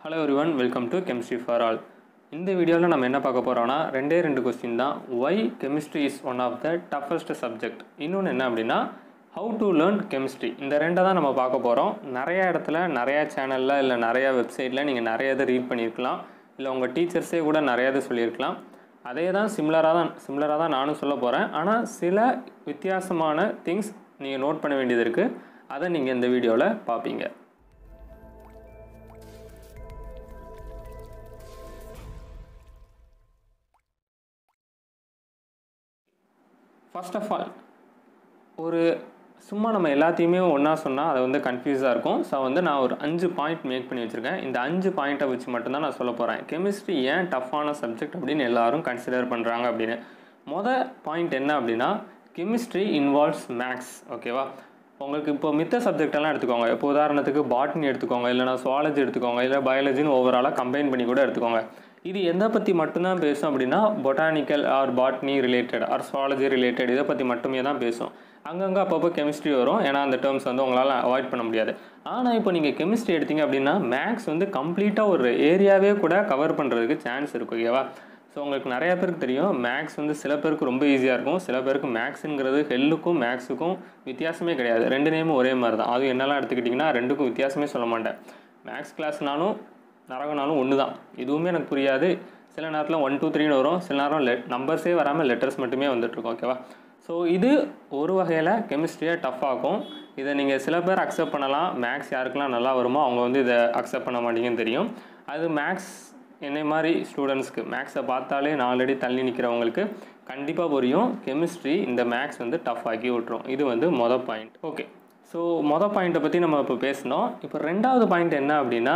hello everyone welcome to chemistry for all இந்த வீடியோவில் நம்ம என்ன பார்க்க போகிறோம்னா ரெண்டே ரெண்டு கொஸ்டின் தான் why chemistry is one of the toughest subject இன்னொன்று என்ன அப்படின்னா ஹவு டு லேர்ன் கெமிஸ்ட்ரி இந்த ரெண்டை தான் நம்ம பார்க்க போகிறோம் நிறைய இடத்துல நிறையா சேனலில் இல்லை நிறையா வெப்சைட்டில் நீங்கள் நிறைய இதை ரீட் பண்ணியிருக்கலாம் இல்லை உங்கள் டீச்சர்ஸே கூட நிறைய இது சொல்லியிருக்கலாம் அதே தான் சிமிலராக தான் சிமிலராக தான் நானும் சொல்ல போகிறேன் ஆனால் சில வித்தியாசமான திங்ஸ் நீங்கள் நோட் பண்ண வேண்டியது இருக்குது அதை நீங்கள் இந்த வீடியோவில் பார்ப்பீங்க ஃபர்ஸ்ட் ஆஃப் ஆல் ஒரு சும்மா நம்ம எல்லாத்தையுமே ஒன்றா சொன்னால் அது வந்து கன்ஃபியூஸாக இருக்கும் ஸோ வந்து நான் ஒரு அஞ்சு பாயிண்ட் மேக் பண்ணி வச்சுருக்கேன் இந்த அஞ்சு பாயிண்ட்டை வச்சு மட்டும்தான் நான் சொல்ல போகிறேன் கெமிஸ்ட்ரி ஏன் டஃப்பான சப்ஜெக்ட் அப்படின்னு எல்லாரும் கன்சிடர் பண்ணுறாங்க அப்படின்னு மொதல் பாயிண்ட் என்ன அப்படின்னா கெமிஸ்ட்ரி இன்வால்வ்ஸ் மேக்ஸ் ஓகேவா உங்களுக்கு இப்போ மித்த சப்ஜெக்ட் எல்லாம் எடுத்துக்கோங்க இப்போ உதாரணத்துக்கு பாட்னி எடுத்துக்கோங்க இல்லைனா சுவாலஜி எடுத்துக்கோங்க இல்லை பயாலஜின்னு ஓவராலாக கம்பைன் பண்ணி கூட எடுத்துக்கோங்க இது எதை பற்றி மட்டும்தான் பேசும் அப்படின்னா botanical or botany related or zoology related இதை பற்றி மட்டுமே தான் பேசும் அங்கங்கே அப்பப்போ கெமிஸ்ட்ரி வரும் ஏன்னா அந்த டேர்ம்ஸ் வந்து உங்களால் அவாய்ட் பண்ண முடியாது ஆனால் இப்போ நீங்கள் கெமிஸ்ட்ரி எடுத்தீங்க அப்படின்னா மேக்ஸ் வந்து கம்ப்ளீட்டாக ஒரு ஏரியாவே கூட கவர் பண்ணுறதுக்கு சான்ஸ் இருக்கு ஓகேவா ஸோ உங்களுக்கு நிறைய பேருக்கு தெரியும் மேக்ஸ் வந்து சில பேருக்கு ரொம்ப ஈஸியாக இருக்கும் சில பேருக்கு மேக்ஸுங்கிறது ஹெல்லுக்கும் மேக்ஸுக்கும் வித்தியாசமே கிடையாது ரெண்டு நேமும் ஒரே மாதிரி தான் அதுவும் என்னெல்லாம் எடுத்துக்கிட்டிங்கன்னா ரெண்டுக்கும் வித்தியாசமே சொல்ல மாட்டேன் மேக்ஸ் கிளாஸ்னாலும் நரகனாலும் ஒன்று தான் எதுவுமே எனக்கு புரியாது சில நேரத்தில் ஒன் டூ த்ரீன்னு வரும் சில நேரம் லெட் நம்பர்ஸே வராமல் லெட்டர்ஸ் மட்டுமே வந்துட்டுருக்கும் ஓகேவா ஸோ இது ஒரு வகையில் கெமிஸ்ட்ரியை டஃப் ஆகும் இதை நீங்கள் சில பேர் அக்செப்ட் பண்ணலாம் மேக்ஸ் யாருக்கெல்லாம் நல்லா வருமோ அவங்க வந்து இதை அக்செப்ட் பண்ண மாட்டீங்கன்னு தெரியும் அது மேக்ஸ் என்னை மாதிரி ஸ்டூடெண்ட்ஸ்க்கு மேக்ஸை பார்த்தாலே நாலடி தள்ளி நிற்கிறவங்களுக்கு கண்டிப்பாக புரியும் கெமிஸ்ட்ரி இந்த மேக்ஸ் வந்து டஃப் ஆக்கி விட்ரும் இது வந்து மொதல் பாயிண்ட் ஓகே ஸோ மொதல் பாயிண்ட்டை பற்றி நம்ம இப்போ பேசினோம் இப்போ ரெண்டாவது பாயிண்ட் என்ன அப்படின்னா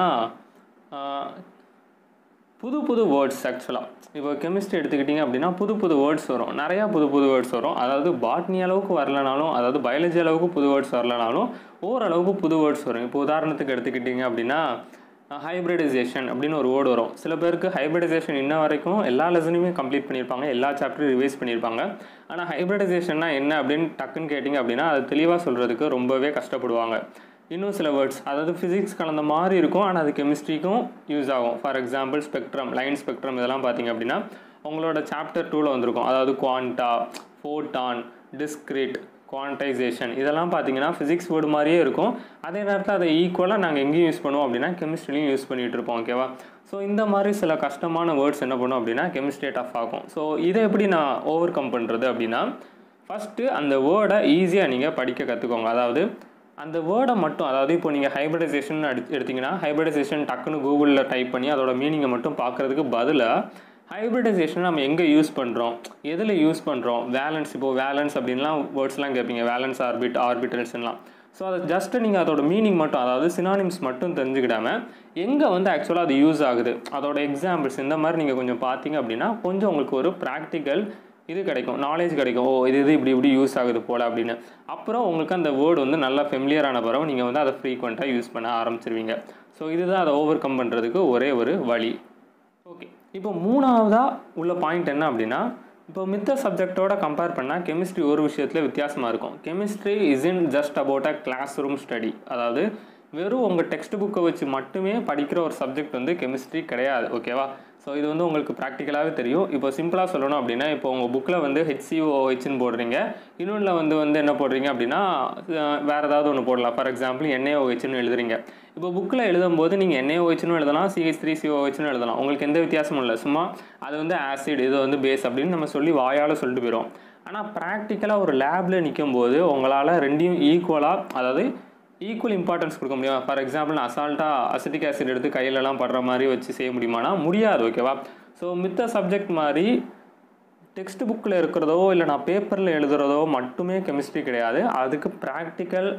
புது புது வேர்ட்ஸ் ஆக்சுவலாக இப்போ கெமிஸ்ட்ரி எடுத்துக்கிட்டிங்க அப்படின்னா புது புது வேர்ட்ஸ் வரும் நிறையா புது புது வேர்ட்ஸ் வரும் அதாவது பாட்னி அளவுக்கு வரலனாலும் அதாவது பயாலஜி அளவுக்கு புது வேர்ட்ஸ் வரலனாலும் ஓரளவுக்கு புது வேர்ட்ஸ் வரும் இப்போ உதாரணத்துக்கு எடுத்துக்கிட்டிங்க அப்படின்னா ஹைப்ரிடைசேஷன் அப்படின்னு ஒரு வேர்டு வரும் சில பேருக்கு ஹைப்ரிடைசேஷன் இன்ன வரைக்கும் எல்லா லெசனையுமே கம்ப்ளீட் பண்ணியிருப்பாங்க எல்லா சாப்டரும் ரிவைஸ் பண்ணியிருப்பாங்க ஆனால் ஹைப்ரிடைசேஷன்னா என்ன அப்படின்னு டக்குன்னு கேட்டிங்க அப்படின்னா அது தெளிவாக சொல்கிறதுக்கு ரொம்பவே கஷ்டப்படுவாங்க இன்னும் சில வேர்ட்ஸ் அதாவது ஃபிசிக்ஸ் கலந்த மாதிரி இருக்கும் ஆனால் அது கெமிஸ்ட்ரிக்கும் யூஸ் ஆகும் for example spectrum line spectrum இதெல்லாம் பார்த்தீங்க அப்படின்னா உங்களோட சாப்டர் டூவில் வந்திருக்கும் அதாவது குவான்டா ஃபோட்டான் டிஸ்கிரிட் குவான்டைசேஷன் இதெல்லாம் பார்த்தீங்கன்னா ஃபிசிக்ஸ் வேர்டு மாதிரியே இருக்கும் அதே நேரத்தில் அதை ஈக்குவலாக நாங்கள் எங்கேயும் யூஸ் பண்ணுவோம் அப்படின்னா கெமிஸ்ட்ரிலையும் யூஸ் பண்ணிகிட்டு இருப்போம் ஓகேவா ஸோ இந்த மாதிரி சில கஷ்டமான வேர்ட்ஸ் என்ன பண்ணும் அப்படின்னா கெமிஸ்ட்ரியை டஃப் ஆகும் ஸோ இதை எப்படி நான் ஓவர் கம் பண்ணுறது அப்படின்னா ஃபஸ்ட்டு அந்த வேர்டை ஈஸியாக நீங்கள் படிக்க கற்றுக்கோங்க அதாவது அந்த வேர்டை மட்டும் அதாவது இப்போ நீங்கள் ஹைப்ரிடைசேஷன் எடுத்து எடுத்திங்கன்னா ஹைப்ரிடைசேஷன் டக்குன்னு கூகுளில் டைப் பண்ணி அதோட மீனிங்கை மட்டும் பார்க்குறதுக்கு பதிலாக ஹைப்ரிடைசேஷன் நம்ம எங்கே யூஸ் பண்ணுறோம் எதில் யூஸ் பண்ணுறோம் வேலன்ஸ் இப்போது வேலன்ஸ் அப்படின்லாம் வேர்ட்ஸ்லாம் கேட்பீங்க வேலன்ஸ் ஆர்பிட் ஆர்பிட்டல்ஸ்லாம் ஸோ அதை ஜஸ்ட்டு நீங்கள் அதோட மீனிங் மட்டும் அதாவது சினானிம்ஸ் மட்டும் தெரிஞ்சுக்கிடாமல் எங்கே வந்து ஆக்சுவலாக அது யூஸ் ஆகுது அதோட எக்ஸாம்பிள்ஸ் இந்த மாதிரி நீங்கள் கொஞ்சம் பார்த்தீங்க அப்படின்னா கொஞ்சம் உங்களுக்கு ஒரு ப்ராக்டிக்கல் இது கிடைக்கும் நாலேஜ் கிடைக்கும் ஓ இது இது இப்படி இப்படி யூஸ் ஆகுது போல் அப்படின்னு அப்புறம் உங்களுக்கு அந்த வேர்டு வந்து நல்லா ஃபெமிலியரான பிறகு நீங்கள் வந்து அதை ஃப்ரீக்வெண்ட்டாக யூஸ் பண்ண ஆரம்பிச்சிருவீங்க ஸோ இதுதான் அதை ஓவர் கம் பண்ணுறதுக்கு ஒரே ஒரு வழி ஓகே இப்போ மூணாவதாக உள்ள பாயிண்ட் என்ன அப்படின்னா இப்போ மித்த சப்ஜெக்டோட கம்பேர் பண்ணால் கெமிஸ்ட்ரி ஒரு விஷயத்தில் வித்தியாசமாக இருக்கும் chemistry is in just about a classroom study அதாவது வெறும் உங்கள் டெக்ஸ்ட் புக்கை வச்சு மட்டுமே படிக்கிற ஒரு சப்ஜெக்ட் வந்து கெமிஸ்ட்ரி கிடையாது ஓகேவா ஸோ இது வந்து உங்களுக்கு ப்ராக்டிக்கலாகவே தெரியும் இப்போ சிம்பிளாக சொல்லணும் அப்படின்னா இப்போ உங்கள் புக்கில் வந்து ஹெச்சிஓஹெச்னு போடுறீங்க இன்னொன்றில் வந்து வந்து என்ன போடுறீங்க அப்படின்னா வேறு ஏதாவது ஒன்று போடலாம் ஃபார் எக்ஸாம்பிள் என்ஏஓஹெச்னு எழுதுறீங்க இப்போ புக்கில் எழுதும்போது நீங்கள் என்ஏஓஹெச்னு எழுதலாம் சிஹெச் த்ரீ சிஓஹெச்னு எழுதலாம் உங்களுக்கு எந்த வித்தியாசமும் இல்லை சும்மா அது வந்து ஆசிட் இது வந்து பேஸ் அப்படின்னு நம்ம சொல்லி வாயால் சொல்லிட்டு போயிடும் ஆனால் ப்ராக்டிக்கலாக ஒரு லேபில் நிற்கும் போது உங்களால் ரெண்டையும் ஈக்குவலாக அதாவது ஈக்குவல் இம்பார்ட்டன்ஸ் கொடுக்க முடியும் ஃபார் எக்ஸாம்பிள் நான் அசால்ட்டாக அசிட்டிக் ஆசிட் எடுத்து கையிலலாம் படுற மாதிரி வச்சு செய்ய முடியுமானா முடியாது ஓகேவா ஸோ மித்த சப்ஜெக்ட் மாதிரி டெக்ஸ்ட் புக்கில் இருக்கிறதோ இல்லை நான் பேப்பரில் எழுதுகிறதோ மட்டுமே கெமிஸ்ட்ரி கிடையாது அதுக்கு ப்ராக்டிக்கல்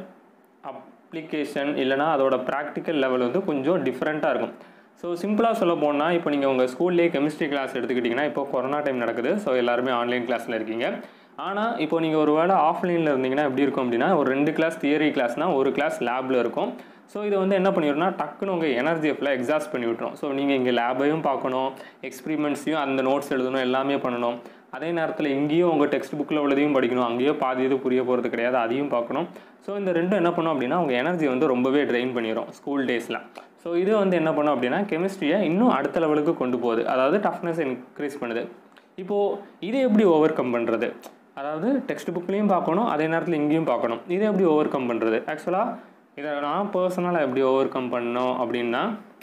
அப்ளிகேஷன் இல்லைனா அதோட ப்ராக்டிக்கல் லெவல் வந்து கொஞ்சம் டிஃப்ரெண்ட்டாக இருக்கும் ஸோ சிம்பிளாக சொல்ல போனால் இப்போ நீங்கள் உங்கள் ஸ்கூல்லேயே கெமிஸ்ட்ரி கிளாஸ் எடுத்துக்கிட்டிங்கன்னா இப்போ கொரோனா டைம் நடக்குது ஸோ எல்லாருமே ஆன்லைன் கிளாஸில் இருக்கீங்க ஆனால் இப்போ நீங்கள் ஒரு வேளை ஆஃப்லைனில் இருந்தீங்கன்னா எப்படி இருக்கும் அப்படின்னா ஒரு ரெண்டு கிளாஸ் தியரி கிளாஸ்னால் ஒரு கிளாஸ் லேபில் இருக்கும் ஸோ இது வந்து என்ன பண்ணிடும்னா டக்குன்னு உங்கள் எனர்ஜியை ஃபுல்லாக எக்ஸாஸ்ட் பண்ணி விட்ரும் ஸோ நீங்கள் இங்கே லேபையும் பார்க்கணும் எக்ஸ்பிரிமெண்ட்ஸையும் அந்த நோட்ஸ் எழுதணும் எல்லாமே பண்ணணும் அதே நேரத்தில் இங்கேயும் உங்கள் டெக்ஸ்ட் புக்கில் உள்ளதையும் படிக்கணும் அங்கேயோ பாதி இது புரிய போகிறது கிடையாது அதையும் பார்க்கணும் ஸோ இந்த ரெண்டும் என்ன பண்ணும் அப்படின்னா உங்கள் எனர்ஜி வந்து ரொம்பவே ட்ரெயின் பண்ணிடும் ஸ்கூல் டேஸில் ஸோ இது வந்து என்ன பண்ணும் அப்படின்னா கெமிஸ்ட்ரியை இன்னும் அடுத்த லெவலுக்கு கொண்டு போகுது அதாவது டஃப்னஸ் இன்க்ரீஸ் பண்ணுது இப்போது இதை எப்படி ஓவர் கம் பண்ணுறது அதாவது டெக்ஸ்ட் புக்லேயும் பார்க்கணும் அதே நேரத்தில் இங்கேயும் பார்க்கணும் இதை எப்படி ஓவர் கம் பண்ணுறது ஆக்சுவலாக இதை நான் பர்சனலாக எப்படி ஓவர் கம் பண்ணோம் அப்படின்னா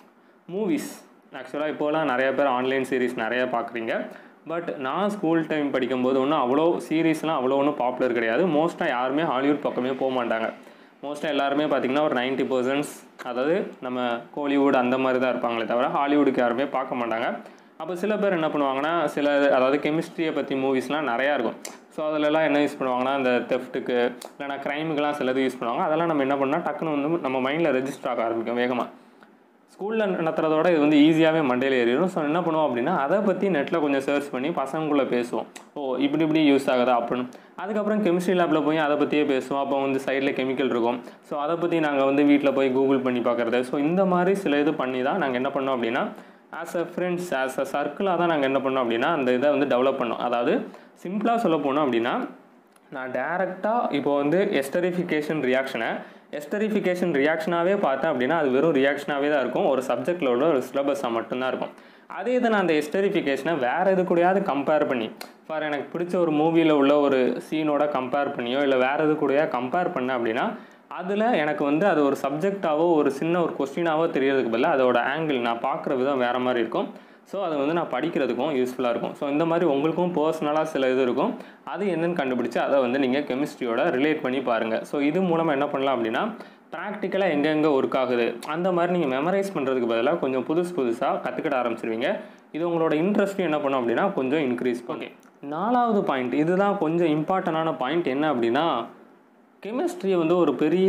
மூவிஸ் ஆக்சுவலாக இப்போலாம் நிறைய பேர் ஆன்லைன் சீரிஸ் நிறைய பார்க்குறீங்க பட் நான் ஸ்கூல் டைம் படிக்கும்போது ஒன்றும் அவ்வளோ சீரீஸ்லாம் அவ்வளோ ஒன்றும் பாப்புலர் கிடையாது மோஸ்ட்டாக யாருமே ஹாலிவுட் பக்கமே போக மாட்டாங்க மோஸ்ட்டாக எல்லாருமே பார்த்திங்கன்னா ஒரு நைன்ட்டி பர்சன்ட்ஸ் அதாவது நம்ம கோலிவுட் அந்த மாதிரி தான் இருப்பாங்களே தவிர ஹாலிவுட்டுக்கு யாருமே பார்க்க மாட்டாங்க அப்போ சில பேர் என்ன பண்ணுவாங்கன்னா சில அதாவது கெமிஸ்ட்ரியை பற்றி மூவிஸ்லாம் நிறையா இருக்கும் ஸோ அதிலலாம் என்ன யூஸ் பண்ணுவாங்கன்னா இந்த தெஃப்ட்டுக்கு இல்லைனா க்ரைமுக்கெலாம் சிலது யூஸ் பண்ணுவாங்க அதெல்லாம் நம்ம என்ன பண்ணால் டக்குன்னு வந்து நம்ம மைண்டில் ரெஜிஸ்டர் ஆக ஆரம்பிக்கும் வேகமாக ஸ்கூலில் நடத்துகிறதோட இது வந்து ஈஸியாகவே மண்டையில் ஏறிடும் ஸோ என்ன பண்ணுவோம் அப்படின்னா அதை பற்றி நெட்டில் கொஞ்சம் சர்ச் பண்ணி பசங்களுக்குள்ளே பேசுவோம் ஓ இப்படி இப்படி யூஸ் ஆகுதா அப்படின்னு அதுக்கப்புறம் கெமிஸ்ட்ரி லேபில் போய் அதை பற்றியே பேசுவோம் அப்போ வந்து சைடில் கெமிக்கல் இருக்கும் ஸோ அதை பற்றி நாங்கள் வந்து வீட்டில் போய் கூகுள் பண்ணி பார்க்குறது ஸோ இந்த மாதிரி சில இது பண்ணி தான் நாங்கள் என்ன பண்ணோம் அப்படின்னா as a friends as a சர்க்கிளாக தான் நாங்கள் என்ன பண்ணோம் அப்படின்னா அந்த இதை வந்து டெவலப் பண்ணோம் அதாவது சிம்பிளாக சொல்ல போனோம் அப்படின்னா நான் டேரெக்டாக இப்போ வந்து எஸ்டரிஃபிகேஷன் ரியாக்ஷனை எஸ்டரிஃபிகேஷன் ரியாக்ஷனாகவே பார்த்தேன் அப்படின்னா அது வெறும் ரியாக்ஷனாகவே தான் இருக்கும் ஒரு சப்ஜெக்டில் உள்ள ஒரு சிலபஸாக மட்டும்தான் இருக்கும் அதே இதை நான் அந்த எஸ்டரிஃபிகேஷனை வேறு எது கூடயாவது கம்பேர் பண்ணி ஃபார் எனக்கு பிடிச்ச ஒரு மூவியில் உள்ள ஒரு சீனோட கம்பேர் பண்ணியோ இல்லை வேறு எது கூடயா கம்பேர் பண்ணேன் அப்படின்னா அதில் எனக்கு வந்து அது ஒரு சப்ஜெக்டாவோ ஒரு சின்ன ஒரு கொஸ்டினாவோ தெரியறதுக்கு பதிலாக அதோட ஆங்கிள் நான் பார்க்குற விதம் வேறு மாதிரி இருக்கும் ஸோ அது வந்து நான் படிக்கிறதுக்கும் யூஸ்ஃபுல்லாக இருக்கும் ஸோ இந்த மாதிரி உங்களுக்கும் பர்சனலாக சில இது இருக்கும் அது என்னென்னு கண்டுபிடிச்சி அதை வந்து நீங்கள் கெமிஸ்ட்ரியோட ரிலேட் பண்ணி பாருங்கள் ஸோ இது மூலமாக என்ன பண்ணலாம் அப்படின்னா ப்ராக்டிக்கலாக எங்கெங்கே ஒர்க் ஆகுது அந்த மாதிரி நீங்கள் மெமரைஸ் பண்ணுறதுக்கு பதிலாக கொஞ்சம் புதுசு புதுசாக கற்றுக்கிட ஆரம்பிச்சிருவீங்க இது உங்களோட இன்ட்ரெஸ்ட்டும் என்ன பண்ணும் அப்படின்னா கொஞ்சம் இன்க்ரீஸ் ஓகே நாலாவது பாயிண்ட் இதுதான் கொஞ்சம் இம்பார்ட்டண்டான பாயிண்ட் என்ன அப்படின்னா கெமிஸ்ட்ரி வந்து ஒரு பெரிய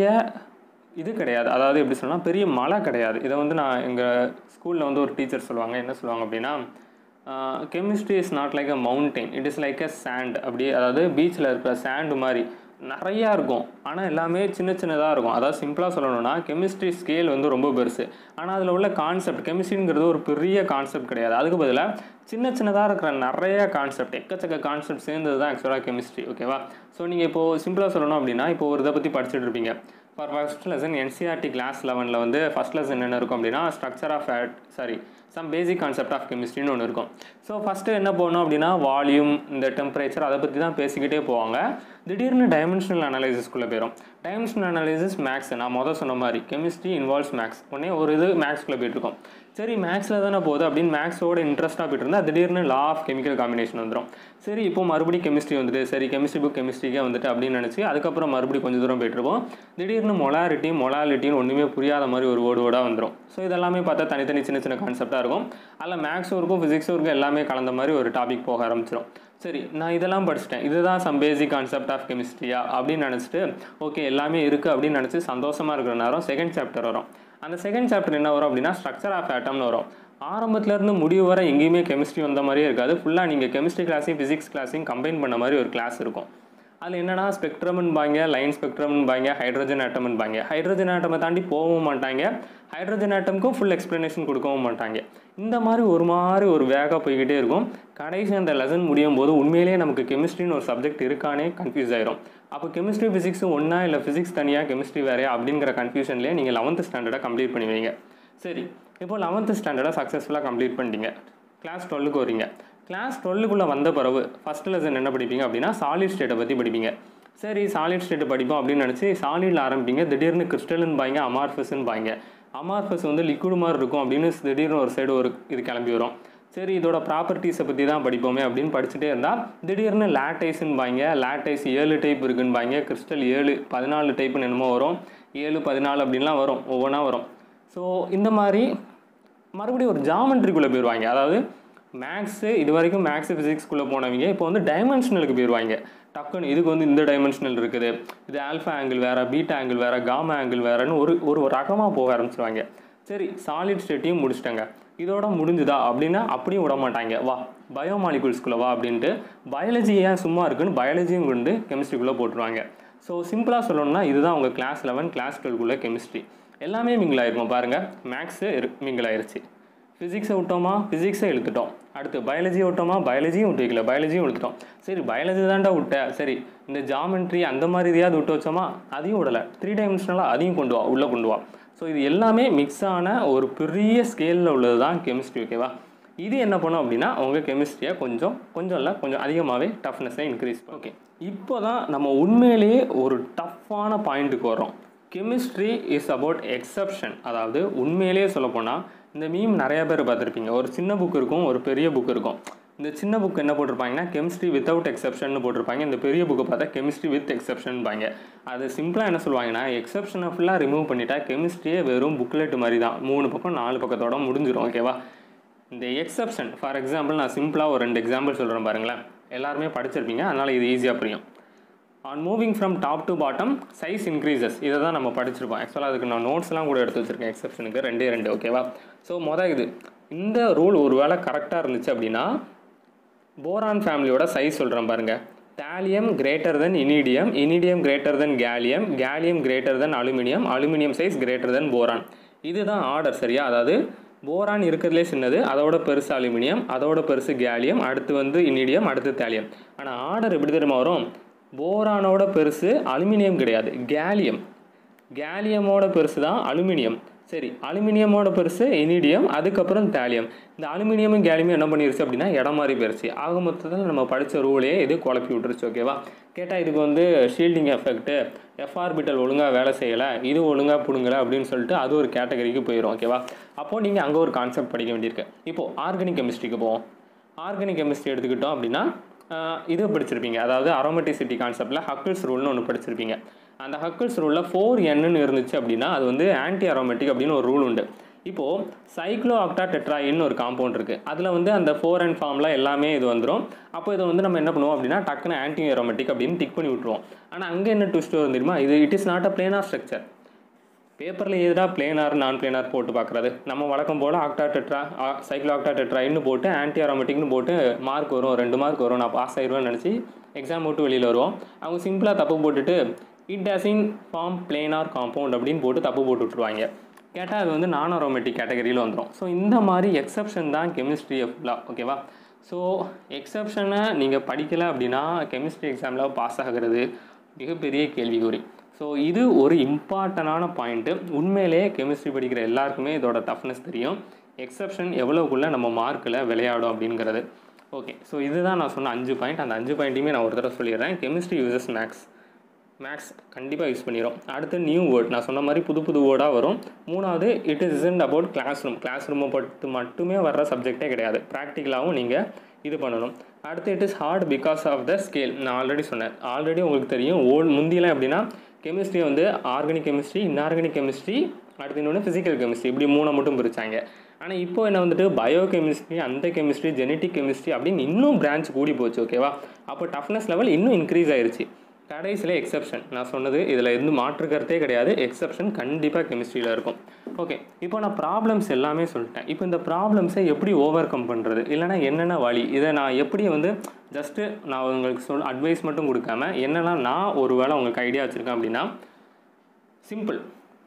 இது கிடையாது அதாவது எப்படி சொல்லலாம் பெரிய மலை கிடையாது இதை வந்து நான் எங்கள் ஸ்கூலில் வந்து ஒரு டீச்சர் சொல்லுவாங்க என்ன சொல்லுவாங்க அப்படின்னா chemistry is not like a mountain it is like a sand அப்படி அதாவது பீச்சில் இருக்கிற சாண்டு மாதிரி நிறையா இருக்கும் ஆனால் எல்லாமே சின்ன சின்னதாக இருக்கும் அதாவது சிம்பிளாக சொல்லணும்னா கெமிஸ்ட்ரி ஸ்கேல் வந்து ரொம்ப பெருசு ஆனால் அதில் உள்ள கான்செப்ட் கெமிஸ்ட்ரிங்கிறது ஒரு பெரிய கான்செப்ட் கிடையாது அதுக்கு பதிலாக சின்ன சின்னதாக இருக்கிற நிறைய கான்செப்ட் எக்கச்சக்க கான்செப்ட் சேர்ந்தது தான் ஆக்சுவலாக கெமிஸ்ட்ரி ஓகேவா ஸோ நீங்கள் இப்போது சிம்பிளாக சொல்லணும் அப்படின்னா இப்போ ஒரு இதை பற்றி படிச்சுட்டு இருப்பீங்க for first lesson NCERT class லெவனில் வந்து ஃபஸ்ட் லெசன் என்ன இருக்கும் அப்படின்னா structure of atom sorry some basic concept of கெமிஸ்ட்ரின்னு ஒன்று இருக்கும் ஸோ ஃபஸ்ட்டு என்ன போகணும் அப்படின்னா வால்யூம் இந்த டெம்பரேச்சர் அதை பற்றி தான் பேசிக்கிட்டே போவாங்க திடீர்னு டைமென்ஷனல் அனாலிசிஸ்க்குள்ளே போயிடும் டைமென்ஷனல் அனாலிசிஸ் மேக்ஸ் நான் மொதல் சொன்ன மாதிரி கெமிஸ்ட்ரி இன்வால்வ்ஸ் மேக்ஸ் உடனே ஒரு இது மேக்ஸ்க்குள்ளே போயிட்டுருக்கோம் சரி மேக்ஸில் தானே போகுது அப்படின்னு மேக்ஸோட இன்ட்ரெஸ்ட்டாக போயிட்டு இருந்தால் திடீர்னு லா ஆஃப் கெமிக்கல் காம்பினேஷன் வந்துடும் சரி இப்போ மறுபடியும் கெமிஸ்ட்ரி வந்துட்டு சரி கெமிஸ்ட்ரி புக் கெமிஸ்ட்ரிக்கே வந்துட்டு அப்படின்னு நினச்சி அதுக்கப்புறம் மறுபடியும் கொஞ்சம் தூரம் போயிட்டுருப்போம் திடீர்னு மொலாரிட்டி மொலாலிட்டின்னு ஒன்றுமே புரியாத மாதிரி ஒரு வேர்டு வேர்டாக வந்துடும் ஸோ இதெல்லாமே பார்த்தா தனித்தனி சின்ன சின்ன கான்செப்டாக இருக்கும் அதில் மேக்ஸும் இருக்கும் ஃபிசிக்ஸும் இருக்கும் எல்லாமே கலந்த மாதிரி ஒரு டாபிக் போக ஆரம்பிச்சிடும் சரி நான் இதெல்லாம் படிச்சிட்டேன் இதுதான் சம் பேசிக் கான்செப்ட் ஆஃப் கெமிஸ்ட்ரியா அப்படின்னு நினச்சிட்டு ஓகே எல்லாமே இருக்குது அப்படின்னு நினச்சி சந்தோஷமாக இருக்கிற நேரம் செகண்ட் சாப்டர் வரும் அந்த செகண்ட் சாப்டர் என்ன வரும் அப்படின்னா ஸ்ட்ரக்சர் ஆஃப் ஆட்டம்னு வரும் ஆரம்பத்துலேருந்து முடிவு வர எங்கேயுமே கெமிஸ்ட்ரி வந்த மாதிரியே இருக்காது ஃபுல்லாக நீங்கள் கெமிஸ்ட்ரி கிளாஸையும் ஃபிசிக்ஸ் கிளாஸையும் கம்பைன் பண்ண மாதிரி ஒரு கிளாஸ் இருக்கும் அதில் என்னன்னா ஸ்பெக்ட்ரம்னு பாங்க லைன் ஸ்பெக்ட்ரம்னு பாங்க ஹைட்ரஜன் ஆட்டம்னு பாங்க ஹைட்ரஜன் ஆட்டமை தாண்டி போகவும் மாட்டாங்க ஹைட்ரஜன் ஆட்டமுக்கும் ஃபுல் எக்ஸ்ப்ளனேஷன் கொடுக்கவும் மாட்டாங்க இந்த மாதிரி ஒரு மாதிரி ஒரு வேகாக போய்கிட்டே இருக்கும் கடைசி அந்த லெசன் முடியும் போது உண்மையிலேயே நமக்கு கெமிஸ்ட்ரின்னு ஒரு சப்ஜெக்ட் இருக்கானே கன்ஃபியூஸ் ஆயிரும் அப்போ கெமிஸ்ட்ரி ஃபிசிக்ஸும் ஒன்றா இல்லை ஃபிசிக்ஸ் தனியாக கெமிஸ்ட்ரி வேறையா அப்படிங்கிற கன்ஃபியூஷன்லேயே நீங்கள் லெவன்த்து ஸ்டாண்டர்டாக கம்ப்ளீட் பண்ணுவீங்க சரி இப்போ லெவன்த்து ஸ்டாண்டர்டாக சக்ஸஸ்ஃபுல்லாக கம்ப்ளீட் பண்ணிட்டீங்க கிளாஸ் டுவெல்லுக்கு வரீங்க கிளாஸ் டுவெல்லுக்குள்ளே வந்த பிறகு ஃபஸ்ட் லெசன் என்ன படிப்பீங்க அப்படின்னா சாலிட் ஸ்டேட்டை பற்றி படிப்பீங்க சரி சாலிட் ஸ்டேட் படிப்போம் அப்படின்னு நினச்சி சாலிடில் ஆரம்பிப்பீங்க திடீர்னு கிறிஸ்டல்னு பாய்ங்க அமார்ஃபஸ்ன்னு பாய்ங்க அமார்ஃபஸ் வந்து லிக்விட் மாதிரி இருக்கும் அப்படின்னு திடீர்னு ஒரு சைடு ஒரு இது கிளம்பி வரும் சரி இதோட ப்ராப்பர்ட்டிஸை பற்றி தான் படிப்போமே அப்படின்னு படிச்சுட்டே இருந்தால் திடீர்னு லேட்டைஸ்ன்னு பாய்ங்க லேட்டைஸ் ஏழு டைப் இருக்குன்னு பாய்ங்க கிறிஸ்டல் ஏழு பதினாலு டைப்புன்னு என்னமோ வரும் ஏழு பதினாலு அப்படின்லாம் வரும் ஒவ்வொன்றா வரும் ஸோ இந்த மாதிரி மறுபடியும் ஒரு ஜாமெண்ட்ரிக்குள்ளே போயிடுவாங்க அதாவது மேக்ஸு இது வரைக்கும் மேக்ஸு ஃபிசிக்ஸ்குள்ளே போனவங்க இப்போ வந்து டைமென்ஷனலுக்கு போயிடுவாங்க டக்குன்னு இதுக்கு வந்து இந்த டைமென்ஷனல் இருக்குது இது ஆல்ஃபா ஆங்கிள் வேறு பீட்டா ஆங்கிள் வேறு காமா ஆங்கிள் வேறுன்னு ஒரு ஒரு ரகமாக போக ஆரம்பிச்சிருவாங்க சரி சாலிட் ஸ்டேட்டையும் முடிச்சிட்டாங்க இதோட முடிஞ்சுதா அப்படின்னா அப்படியும் விட மாட்டாங்க வா பயோமாலிகுல்ஸ்குள்ளே வா அப்படின்ட்டு பயாலஜி ஏன் சும்மா இருக்குன்னு பயாலஜியும் கொண்டு கெமிஸ்ட்ரிக்குள்ளே போட்டுருவாங்க ஸோ சிம்பிளாக சொல்லணும்னா இதுதான் உங்கள் கிளாஸ் லெவன் கிளாஸ் டுவெல்க்குள்ளே கெமிஸ்ட்ரி எல்லாமே மிங்கிள் ஆயிருக்கும் பாருங்கள் மேக்ஸு மிங்கிள் ஆயிருச்சு ஃபிசிக்ஸை விட்டோமா ஃபிசிக்ஸை இழுத்துட்டோம் அடுத்து பயாலஜியை விட்டோமா பயாலஜியும் விட்டு வைக்கல பயாலஜியும் விட்டுட்டோம் சரி பயாலஜி தான்டா விட்ட சரி இந்த ஜாமெண்ட்ரி அந்த மாதிரி இதையாவது விட்டு வச்சோமா அதையும் விடலை த்ரீ டைமென்ஷனலாக அதையும் கொண்டு வா உள்ளே கொண்டு வா ஸோ இது எல்லாமே மிக்ஸ் ஆன ஒரு பெரிய ஸ்கேலில் உள்ளது தான் கெமிஸ்ட்ரி ஓகேவா இது என்ன பண்ணும் அப்படின்னா உங்கள் கெமிஸ்ட்ரியை கொஞ்சம் கொஞ்சம் இல்லை கொஞ்சம் அதிகமாகவே டஃப்னஸை இன்க்ரீஸ் ஓகே இப்போ தான் நம்ம உண்மையிலேயே ஒரு டஃப்பான பாயிண்ட்டுக்கு வரோம் கெமிஸ்ட்ரி இஸ் அபவுட் எக்ஸப்ஷன் அதாவது உண்மையிலேயே சொல்லப்போனால் இந்த மீம் நிறைய பேர் பார்த்துருப்பீங்க ஒரு சின்ன புக் இருக்கும் ஒரு பெரிய புக் இருக்கும் இந்த சின்ன புக் என்ன போட்டிருப்பாங்கன்னா கெமிஸ்ட்ரி வித்தவுட் எக்ஸப்ஷன் போட்டிருப்பாங்க இந்த பெரிய புக்கை பார்த்தா கெமிஸ்ட்ரி வித் எக்ஸப்ஷன் பாங்க அது சிம்பிளாக என்ன சொல்லுவாங்கன்னா எக்ஸப்ஷனை ஃபுல்லாக ரிமூவ் பண்ணிட்டா கெமிஸ்ட்ரியே வெறும் புக்லெட் மாதிரி தான் மூணு பக்கம் நாலு பக்கத்தோட முடிஞ்சிடும் ஓகேவா இந்த எக்ஸப்ஷன் ஃபார் எக்ஸாம்பிள் நான் சிம்பிளாக ஒரு ரெண்டு எக்ஸாம்பிள் சொல்கிறேன் பாருங்களேன் எல்லாருமே படிச்சிருப்பீங்க அதனால் இது ஈஸியாக புரியும் on moving from top to bottom size increases இதை தான் நம்ம படிச்சிருப்போம் ஆக்சுவலாக அதுக்கு நான் நோட்ஸ்லாம் கூட எடுத்து வச்சிருக்கேன் எக்ஸப்ஷனுக்கு ரெண்டே ரெண்டு ஓகேவா ஸோ மொதல் இது இந்த ரூல் ஒரு வேளை கரெக்டாக இருந்துச்சு அப்படின்னா போரான் ஃபேமிலியோட சைஸ் சொல்கிறேன் பாருங்க thallium greater than indium indium greater than gallium gallium greater than aluminium aluminium size greater than boron இதுதான் ஆர்டர் சரியா அதாவது போரான் இருக்கிறதுலே சின்னது அதோட பெருசு அலுமினியம் அதோட பெருசு கேலியம் அடுத்து வந்து இனிடியம் அடுத்து தாலியம் ஆனால் ஆர்டர் எப்படி தெரியுமா வரும் போரானோட பெருசு அலுமினியம் கிடையாது கேலியம் கேலியமோட பெருசு தான் அலுமினியம் சரி அலுமினியமோட பெருசு இனிடியம் அதுக்கப்புறம் தாலியம் இந்த அலுமினியமும் கேலியமும் என்ன பண்ணிருச்சு அப்படின்னா இடம் மாதிரி போயிருச்சு ஆக மொத்தத்தில் நம்ம படித்த ரூலே இது குழப்பி விட்டுருச்சு ஓகேவா கேட்டால் இதுக்கு வந்து ஷீல்டிங் எஃபெக்ட்டு எஃப்ஆர்பிட்டல் ஒழுங்காக வேலை செய்யலை இது ஒழுங்காக பிடுங்கலை அப்படின்னு சொல்லிட்டு அது ஒரு கேட்டகரிக்கு போயிடும் ஓகேவா அப்போது நீங்கள் அங்கே ஒரு கான்செப்ட் படிக்க வேண்டியிருக்கு இப்போது ஆர்கானிக் கெமிஸ்ட்ரிக்கு போவோம் ஆர்கானிக் கெமிஸ்ட்ரி எடுத்துக்கிட்டோம் அப்படின்னா ஆஹ், இது படிச்சிருப்பீங்க அதாவது அரோமட்டிசிட்டி கான்செப்டில் ஹக்கிள்ஸ் ரூல்னு ஒன்று படிச்சிருப்பீங்க அந்த ஹக்கிள்ஸ் ரூலில் ஃபோர் என்னன்னு இருந்துச்சு அப்படின்னா அது வந்து ஆன்டி அரோமேட்டிக் அப்படின்னு ஒரு ரூல் உண்டு இப்போது சைக்ளோ ஆக்டா டெட்ராயின்னு ஒரு காம்பவுண்ட் இருக்குது அதில் வந்து அந்த ஃபோர் அண்ட் ஃபார்மில் எல்லாமே இது வந்துடும் அப்போ இதை வந்து நம்ம என்ன பண்ணுவோம் அப்படின்னா டக்குன்னு ஆன்டி அரோமேட்டிக் அப்படின்னு டிக் பண்ணி விட்ருவோம் ஆனால் அங்கே என்ன ட்விஸ்ட் வரும் தெரியுமா இது it is not a planar structure பேப்பரில் எதுடா பிளேனார் நான் பிளேனார் போட்டு பார்க்குறது நம்ம வழக்கம் போல் ஆக்டா டெட்ரா சைக்கிள் ஆக்டா டெட்ராயின்னு போட்டு ஆன்டி அரோமேட்டிக்னு போட்டு மார்க் வரும் ரெண்டு மார்க் வரும் நான் பாஸ் ஆயிடுவேன்னு நினச்சி எக்ஸாம் விட்டு வெளியில் வருவோம் அவங்க சிம்பிளாக தப்பு போட்டுட்டு it doesn't form planar compound அப்படின்னு போட்டு தப்பு போட்டு விட்ருவாங்க கேட்டால் அது வந்து நான் அரோமேட்டிக் கேட்டகரியில் வந்துடும் ஸோ இந்த மாதிரி எக்ஸப்ஷன் தான் கெமிஸ்ட்ரி ஃபுல்லாக ஓகேவா ஸோ எக்ஸப்ஷனை நீங்கள் படிக்கலை அப்படின்னா கெமிஸ்ட்ரி எக்ஸாமில் பாஸ் ஆகிறது மிகப்பெரிய கேள்விக்குறி ஸோ இது ஒரு இம்பார்ட்டண்டான பாயிண்ட்டு உண்மையிலேயே கெமிஸ்ட்ரி படிக்கிற எல்லாருக்குமே இதோட டஃப்னஸ் தெரியும் எக்ஸப்ஷன் எவ்வளோக்குள்ளே நம்ம மார்க்கில் விளையாடும் அப்படிங்கிறது ஓகே ஸோ இதுதான் நான் சொன்ன அஞ்சு பாயிண்ட் அந்த அஞ்சு பாயிண்ட்டையுமே நான் ஒரு தடவை சொல்லிடுறேன் கெமிஸ்ட்ரி யூசஸ் மேக்ஸ் மேக்ஸ் கண்டிப்பாக யூஸ் பண்ணிடும் அடுத்து நியூ வேர்ட் நான் சொன்ன மாதிரி புது புது வேர்டாக வரும் மூணாவது it is isn't about classroom class ரூமை பற்றி மட்டுமே வர்ற சப்ஜெக்டே கிடையாது ப்ராக்டிக்கலாகவும் நீங்கள் இது பண்ணணும் அடுத்து it is hard because of the scale நான் ஆல்ரெடி சொன்னேன் ஆல்ரெடி உங்களுக்கு தெரியும் ஓல்டு முந்தியெல்லாம் எப்படின்னா கெமிஸ்ட்ரி வந்து ஆர்கானிக் கெமிஸ்ட்ரி இன்ஆர்கானிக் கெமிஸ்ட்ரி அடுத்து இன்னொன்று ஃபிசிக்கல் கெமிஸ்ட்ரி இப்படி மூணை மட்டும் பிரிச்சாங்க ஆனால் இப்போ என்ன வந்துட்டு பயோ கெமிஸ்ட்ரி அந்த கெமிஸ்ட்ரி ஜெனட்டிக் கெமிஸ்ட்ரி அப்படின்னு இன்னும் பிரான்ச் கூடி போச்சு ஓகேவா அப்போ டஃப்னஸ் லெவல் இன்னும் இன்க்ரீஸ் ஆயிருச்சு கடைசியில் எக்ஸப்ஷன் நான் சொன்னது இதில் இருந்து மாற்றுக்கிறதே கிடையாது எக்ஸப்ஷன் கண்டிப்பாக கெமிஸ்ட்ரியில் இருக்கும் ஓகே இப்போ நான் ப்ராப்ளம்ஸ் எல்லாமே சொல்லிட்டேன் இப்போ இந்த ப்ராப்ளம்ஸை எப்படி ஓவர் கம் பண்ணுறது இல்லைனா என்னென்ன வழி இதை நான் எப்படி வந்து ஜஸ்ட்டு நான் உங்களுக்கு சொல் அட்வைஸ் மட்டும் கொடுக்காம என்னென்னா நான் ஒரு வேளை உங்களுக்கு ஐடியா வச்சுருக்கேன் அப்படின்னா சிம்பிள்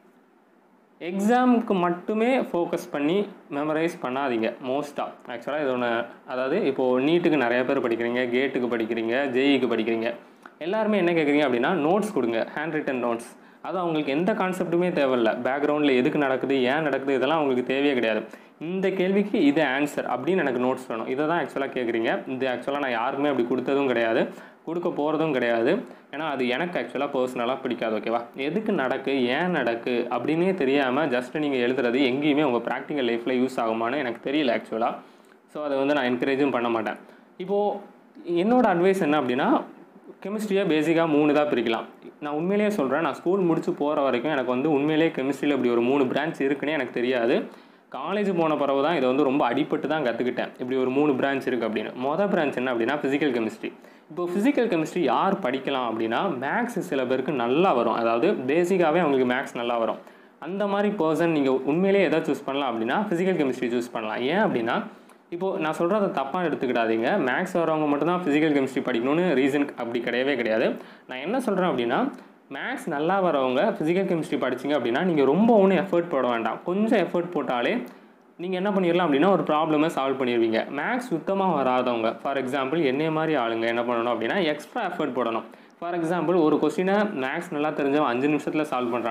எக்ஸாமுக்கு மட்டுமே ஃபோக்கஸ் பண்ணி மெமரைஸ் பண்ணாதீங்க மோஸ்ட்டாக ஆக்சுவலாக இது ஒன்று அதாவது இப்போது நீட்டுக்கு நிறைய பேர் படிக்கிறீங்க கேட்டுக்கு படிக்கிறீங்க ஜேஇக்கு படிக்கிறீங்க எல்லாருமே என்ன கேட்குறீங்க அப்படின்னா நோட்ஸ் கொடுங்க ஹேண்ட் ரிட்டன் நோட்ஸ் அது அவங்களுக்கு எந்த கான்செப்ட்டுமே தேவையில்ல பேக்ரவுண்டில் எதுக்கு நடக்குது ஏன் நடக்குது இதெல்லாம் அவங்களுக்கு தேவையே கிடையாது இந்த கேள்விக்கு இது ஆன்சர் அப்படின்னு எனக்கு நோட்ஸ் வேணும் இதை தான் ஆக்சுவலாக கேட்குறீங்க இது ஆக்சுவலாக நான் யாருக்குமே அப்படி கொடுத்ததும் கிடையாது கொடுக்க போகிறதும் கிடையாது ஏன்னா அது எனக்கு ஆக்சுவலாக பர்சனலாக பிடிக்காது ஓகேவா எதுக்கு நடக்கு ஏன் நடக்கு அப்படின்னே தெரியாமல் ஜஸ்ட் நீங்கள் எழுதுறது எங்கேயுமே உங்கள் ப்ராக்டிக்கல் லைஃப்பில் யூஸ் ஆகுமான்னு எனக்கு தெரியல ஆக்சுவலாக ஸோ அதை வந்து நான் என்கரேஜும் பண்ண மாட்டேன் இப்போது என்னோட அட்வைஸ் என்ன அப்படின்னா கெமிஸ்ட்ரியை பேசிக்காக மூணு தான் பிரிக்கலாம் நான் உண்மையிலேயே சொல்கிறேன் நான் ஸ்கூல் முடிச்சு போகிற வரைக்கும் எனக்கு வந்து உண்மையிலேயே கெமிஸ்ட்ரியில் இப்படி ஒரு மூணு பிரான்ச் இருக்குன்னே எனக்கு தெரியாது காலேஜ் போன பிறகு தான் இதை வந்து ரொம்ப அடிப்பட்டு தான் கற்றுக்கிட்டேன் இப்படி ஒரு மூணு பிரான்ச் இருக்குது அப்படின்னு மொதல் பிரான்ச் என்ன அப்படின்னா ஃபிசிக்கல் கெமிஸ்ட்ரி இப்போ ஃபிசிக்கல் கெமிஸ்ட்ரி யார் படிக்கலாம் அப்படின்னா மேக்ஸ் சில பேருக்கு நல்லா வரும் அதாவது பேசிக்காகவே அவங்களுக்கு மேக்ஸ் நல்லா வரும் அந்த மாதிரி பர்சன் நீங்கள் உண்மையிலேயே எதை சூஸ் பண்ணலாம் அப்படின்னா ஃபிசிக்கல் கெமிஸ்ட்ரி சூஸ் பண்ணலாம் ஏன் அப்படின்னா இப்போது நான் சொல்கிறத தப்பாக எடுத்துக்கிடாதீங்க மேக்ஸ் வரவங்க மட்டும்தான் ஃபிசிக்கல் கெமிஸ்ட்ரி படிக்கணும்னு ரீசன் அப்படி கிடையவே கிடையாது நான் என்ன சொல்கிறேன் அப்படின்னா மேக்ஸ் நல்லா வரவங்க ஃபிசிக்கல் கெமிஸ்ட்ரி படிச்சிங்க அப்படின்னா நீங்கள் ரொம்ப ஒன்றும் எஃபர்ட் போட வேண்டாம் கொஞ்சம் எஃபர்ட் போட்டாலே நீங்கள் என்ன பண்ணிடலாம் அப்படின்னா ஒரு ப்ராப்ளமை சால்வ் பண்ணிடுவீங்க மேக்ஸ் சுத்தமாக வராதவங்க ஃபார் எக்ஸாம்பிள் என்னைய மாதிரி ஆளுங்க என்ன பண்ணணும் அப்படின்னா எக்ஸ்ட்ரா எஃபர்ட் போடணும் ஃபார் எக்ஸாம்பிள் ஒரு கொஸ்டினை மேக்ஸ் நல்லா தெரிஞ்சவன் அஞ்சு நிமிஷத்தில் சால்வ் பண்ணுறான்னா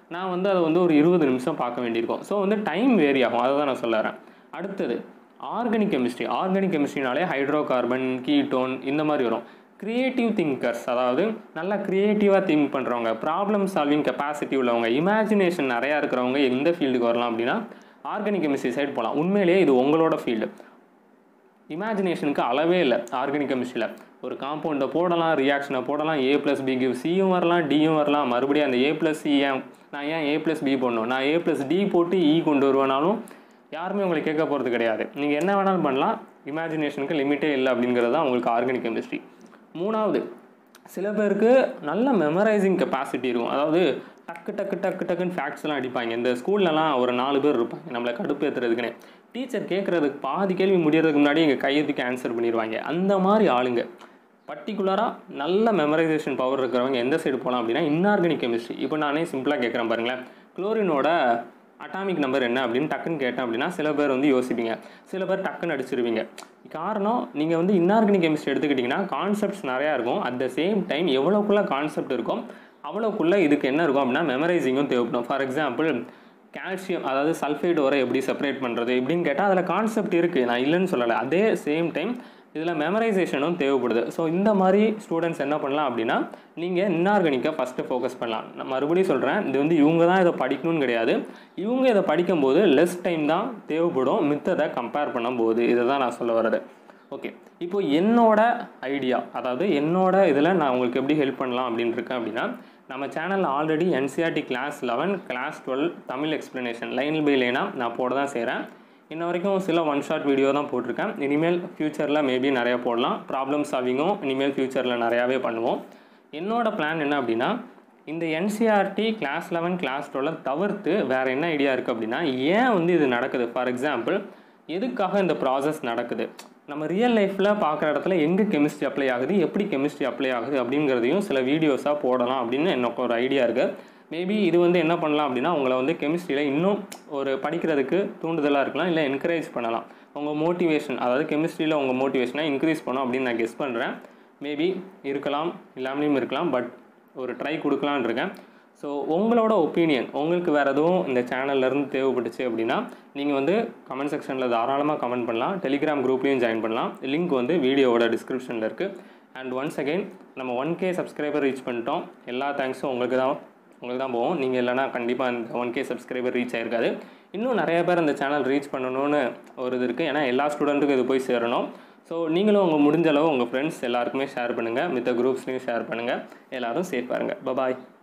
நான் வந்து அதை வந்து ஒரு இருபது நிமிஷம் பார்க்க வேண்டியிருக்கும் ஸோ வந்து டைம் வேரி ஆகும் அதை தான் நான் சொல்ல வரேன் அடுத்தது ஆர்கானிக் கெமிஸ்ட்ரி ஆர்கானிக் கெமிஸ்ட்ரினாலே ஹைட்ரோ கார்பன் கீட்டோன் இந்த மாதிரி வரும் க்ரியேட்டிவ் திங்கர்ஸ் அதாவது நல்லா க்ரியேட்டிவாக திங்க் பண்ணுறவங்க ப்ராப்ளம் சால்விங் கெப்பாசிட்டி உள்ளவங்க இமேஜினேஷன் நிறையா இருக்கிறவங்க எந்த ஃபீல்டுக்கு வரலாம் அப்படின்னா ஆர்கானிக் கெமிஸ்ட்ரி சைடு போகலாம் உண்மையிலேயே இது உங்களோட ஃபீல்டு இமேஜினேஷனுக்கு அளவே இல்லை ஆர்கானிக் கெமிஸ்ட்ரியில் ஒரு காம்பவுண்டை போடலாம் ரியாக்ஷனை போடலாம் ஏ ப்ளஸ் பி கிவ் சியும் வரலாம் டியும் வரலாம் மறுபடியும் அந்த ஏ ப்ளஸ் சி ஏன் நான் ஏன் ஏ ப்ளஸ் பி போடணும் நான் ஏ ப்ளஸ் டி போட்டு இ கொண்டு வருவேனாலும் யாருமே உங்களை கேட்க போகிறது கிடையாது நீங்கள் என்ன வேணாலும் பண்ணலாம் இமேஜினேஷனுக்கு லிமிட்டே இல்லை அப்படிங்கிறது தான் உங்களுக்கு ஆர்கானிக் கெமிஸ்ட்ரி மூணாவது சில பேருக்கு நல்ல மெமரைசிங் கெப்பாசிட்டி இருக்கும் அதாவது டக்கு டக்கு டக்கு டக்குன்னு ஃபேக்ட்ஸ்லாம் அடிப்பாங்க இந்த ஸ்கூல்லலாம் ஒரு நாலு பேர் இருப்பாங்க நம்மளை கடுப்பேற்றுறதுக்குன்னு டீச்சர் கேட்குறதுக்கு பாதி கேள்வி முடியறதுக்கு முன்னாடி எங்கள் கையெழுத்துக்கு ஆன்சர் பண்ணிடுவாங்க அந்த மாதிரி ஆளுங்க பர்டிகுலராக நல்ல மெமரைசேஷன் பவர் இருக்கிறவங்க எந்த சைடு போகலாம் அப்படின்னா இன்ஆர்கானிக் கெமிஸ்ட்ரி இப்போ நானே சிம்பிளாக கேட்குறேன் பாருங்களேன் குளோரினோட அட்டாமிக் நம்பர் என்ன அப்படின்னு டக்குன்னு கேட்டேன் அப்படின்னா சில பேர் வந்து யோசிப்பீங்க சில பேர் டக்குன்னு அடிச்சிருவீங்க காரணம் நீங்கள் வந்து இன்ஆர்கானிக் கெமிஸ்ட்ரி எடுத்துக்கிட்டிங்கன்னா கான்செப்ட்ஸ் நிறையா இருக்கும் அட் த சேம் டைம் எவ்வளோக்குள்ள கான்செப்ட் இருக்கும் அவ்வளோக்குள்ளே இதுக்கு என்ன இருக்கும் அப்படின்னா மெமரைசிங்கும் தேவைப்படும் ஃபார் எக்ஸாம்பிள் கால்சியம் அதாவது சல்ஃபைடு வர எப்படி செப்பரேட் பண்ணுறது இப்படின்னு கேட்டால் அதில் கான்செப்ட் இருக்குது நான் இல்லைன்னு சொல்லலை அதே சேம் டைம் இதில் மெமரைசேஷனும் தேவைப்படுது ஸோ இந்த மாதிரி ஸ்டூடெண்ட்ஸ் என்ன பண்ணலாம் அப்படின்னா நீங்கள் இன்ஆர்கானிக்கை ஃபஸ்ட்டு ஃபோக்கஸ் பண்ணலாம் நான் மறுபடியும் சொல்கிறேன் இது வந்து இவங்க தான் இதை படிக்கணும்னு கிடையாது இவங்க இதை படிக்கும்போது லெஸ் டைம் தான் தேவைப்படும் மித்ததை கம்பேர் பண்ணும்போது இதை தான் நான் சொல்ல வர்றது ஓகே இப்போ என்னோட ஐடியா அதாவது என்னோட இதில் நான் உங்களுக்கு எப்படி ஹெல்ப் பண்ணலாம் அப்படின்னு இருக்கேன் அப்படின்னா நம்ம சேனலில் already NCERT class eleven class twelve Tamil explanation line by லைனாக நான் போட தான் செய்கிறேன் இன்ன வரைக்கும் சில ஒன் ஷாட் வீடியோ தான் போட்டிருக்கேன் இனிமேல் ஃப்யூச்சரில் மேபி நிறையா போடலாம் ப்ராப்ளம் சால்விங்கும் இனிமேல் ஃப்யூச்சரில் நிறையாவே பண்ணுவோம் என்னோட பிளான் என்ன அப்படின்னா இந்த என்சிஆர்டி கிளாஸ் லெவன் கிளாஸ் டுவெல்லை தவிர்த்து வேறு என்ன ஐடியா இருக்குது அப்படின்னா ஏன் வந்து இது நடக்குது ஃபார் எக்ஸாம்பிள் எதுக்காக இந்த ப்ராசஸ் நடக்குது நம்ம ரியல் லைஃப்பில் பார்க்குற இடத்துல எங்கே கெமிஸ்ட்ரி அப்ளை ஆகுது எப்படி கெமிஸ்ட்ரி அப்ளை ஆகுது அப்படிங்கிறதையும் சில வீடியோஸாக போடலாம் அப்படின்னு எனக்கு ஒரு ஐடியா இருக்குது மேபி இது வந்து என்ன பண்ணலாம் அப்படின்னா உங்களை வந்து கெமிஸ்ட்ரியில் இன்னும் ஒரு படிக்கிறதுக்கு தூண்டுதலாக இருக்கலாம் இல்லை என்கரேஜ் பண்ணலாம் உங்கள் மோட்டிவேஷன் அதாவது கெமிஸ்ட்ரியில் உங்கள் மோட்டிவேஷனை இன்க்ரீஸ் பண்ணும் அப்படின்னு நான் கெஸ் பண்ணுறேன் மேபி இருக்கலாம் இல்லாமலையும் இருக்கலாம் பட் ஒரு ட்ரை கொடுக்கலான் இருக்கேன் ஸோ உங்களோட ஒப்பீனியன் உங்களுக்கு வேறு எதுவும் இந்த சேனல்லேருந்து தேவைப்பட்டுச்சு அப்படின்னா நீங்கள் வந்து கமெண்ட் செக்ஷனில் தாராளமாக கமெண்ட் பண்ணலாம் டெலிகிராம் குரூப்லேயும் ஜாயின் பண்ணலாம் லிங்க் வந்து வீடியோவோட டிஸ்கிரிப்ஷனில் இருக்குது அண்ட் ஒன்ஸ் அகெயின் நம்ம ஒன் கே சப்ஸ்கிரைபர் ரீச் பண்ணிட்டோம் எல்லா தேங்க்ஸும் உங்களுக்கு தான் உங்களுக்கு தான் போவோம் நீங்கள் இல்லைனா கண்டிப்பாக அந்த ஒன் கே சப்ஸ்கிரைபர் ரீச் ஆயிருக்காது இன்னும் நிறைய பேர் அந்த சேனல் ரீச் பண்ணணும்னு ஒரு இது இருக்குது ஏன்னா எல்லா ஸ்டூடெண்ட்டுக்கும் இது போய் சேரணும் ஸோ நீங்களும் உங்கள் முடிஞ்ச அளவு உங்கள் ஃப்ரெண்ட்ஸ் எல்லாருக்குமே ஷேர் பண்ணுங்கள் மித்த குரூப்ஸ்லையும் ஷேர் பண்ணுங்கள் எல்லோரும் சேஃபாக இருங்க பபாய்